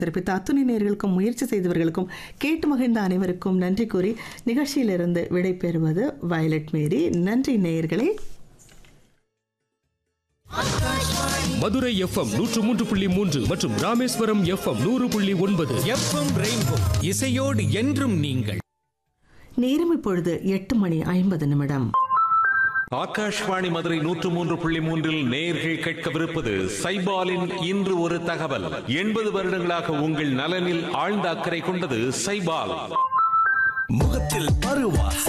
தெரிவித்த அத்துணை நேர்களுக்கும் முயற்சி செய்தவர்களுக்கும் கேட்டு மகிழ்ந்த அனைவருக்கும் நன்றி கூறி நிகழ்ச்சியிலிருந்து விடை பெறுவது வயலட் மேரி நன்றி நேயர்களே மதுரை எஃப்எம் நூற்று மூன்று புள்ளி மூன்று மற்றும் ராமேஸ்வரம் எஃப்எம் நூறு புள்ளி ஒன்பது எஃப்எம் ரெயின்போ இசையோடு என்றும் நீங்கள் நேரம் இப்பொழுது எட்டு மணி ஐம்பது நிமிடம் ஆகாஷ்வாணி மதுரை நூற்று மூன்று புள்ளி மூன்றில் நேர்கள் கேட்கவிருப்பது சைபாலின் இன்று ஒரு தகவல் எண்பது வருடங்களாக உங்கள் நலனில் ஆழ்ந்த அக்கறை கொண்டது சைபால் முகத்தில் பருவா